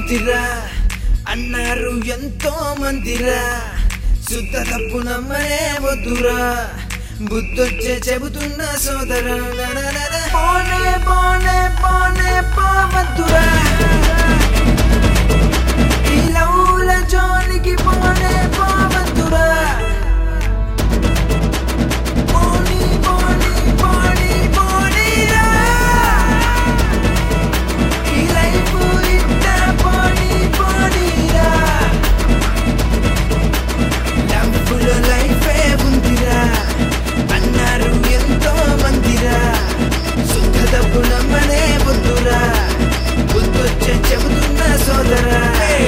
బుద్ధిరా అన్నారు ఎంతో మందిరా శుద్ధ తప్పు నమ్మనే వద్దురా బుద్ధొచ్చే చెబుతున్న సోదరా నననన. పోనే పోనే పోనే పోవద్దురా ఈ లవ్ల జోలికి పోనే పోవద్దురా పోనీ పోనీ పోనీ పోనీరా ఈ లైఫ్ ఇట్ట పోనీ పోనీరా లవ్వులో లైఫే ఉందిరా అన్నారు ఎంతో మందిరా శుద్ధ డబ్బు నమ్మనే వద్దురా బుద్ధొచ్చే చెబుతున్న సోదరా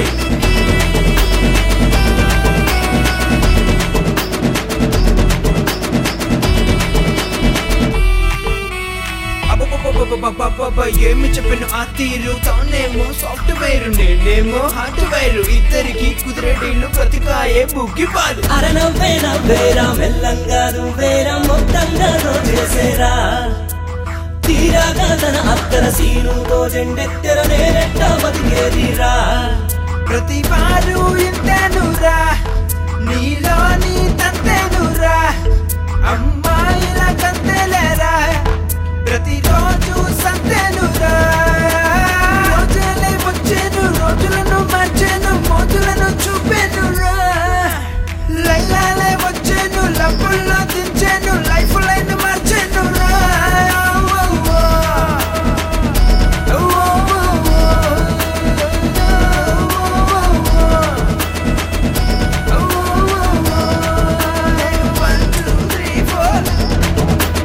అబ్బబ్బబ్బబ్బబ్బబ్బబ్బ, ఏమి చెప్పను ఆ తీరు తానేమో సాఫ్ట్వేర్ నేనేమో హార్డ్వేర్ ఇద్దరికి కుదిరే డీలు ప్రతికాయే బుగ్గి పాలు అరనవ్వే నవ్వేరా మెల్లంగా నువ్వేరా మొత్తంగా చేసేరా తీరాగా తన అత్తర సీనుతో జెండెత్తెర నేనెట్ట బతికేదిరా ప్రతి వారు ఇంతేనురా నీలో నీ తంతేనురా అమ్మాయిల కంతేలేరా ప్రతిరోజు సంతేనురా రోజులే వచ్చేను రోజులను మార్చేను మోజులను చూపేనురా లైలాలే వచ్చేను లబ్బుల్లో దించేను లైఫ్ లైన్ మార్చేనురా ఓ, ఓ, ఓ, One, two, three, four.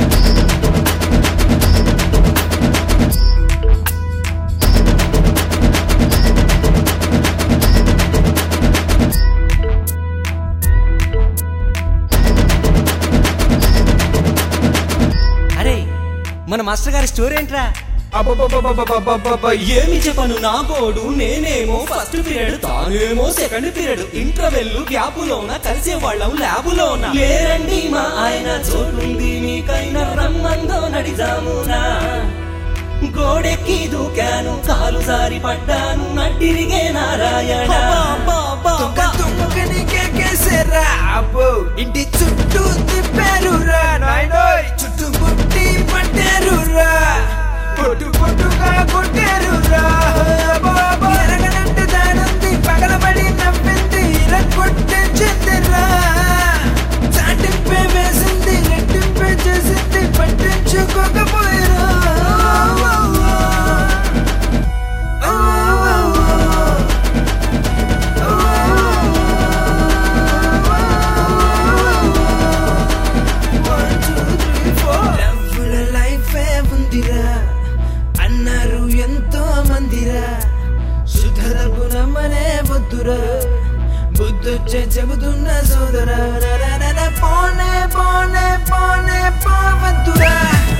అరే మన మాస్టర్ గారి స్టోరీ ఏంట్రా అబ్బబ్బబ్బబ్బబ్బబ్బబ్బ, ఏమి చెప్పను నా కోడు నేనేమో ఫస్ట్ పీరియడ్ తానేమో సెకండ్ పీరియడ్ ఇంటర్వెల్ గ్యాపులోన కలిసే వాళ్ళం ల్యాబులోన లేరండి మా ఆయన చోటుంది మీకైనా రమ్మందో నడిజామునా గోడెక్కి దూకాను కాలు జారి పడ్డాను నట్టిరిగే నారాయణ తుంగ తుంగని కేకేసేరా అబ్బో ఇంటి చుట్టూ తిప్పారురా నాయనోయ్ చుట్టూ గుట్టి పట్టారురా పొట్టు పొట్టుగా కొట్టారురా అబ్బో, అబ్బో. ఎరగనంటే దానుంది పగలబడి నవ్వింది ఇరగొట్టించిందిరా చాటింపే వేసింది రెట్టింపే చేసింది పట్టించుకోకపోయారా ఓ, ఓ, ఓ, ఓ. లవ్వుల లైఫే ఉందిరా అన్నారు ఎంతో మందిరా సుధరపు నమ్మనే వద్దురా బుద్ధొచ్చే చెబుతున్న సోదరా పోనే పోనే పోనే పోవద్దురా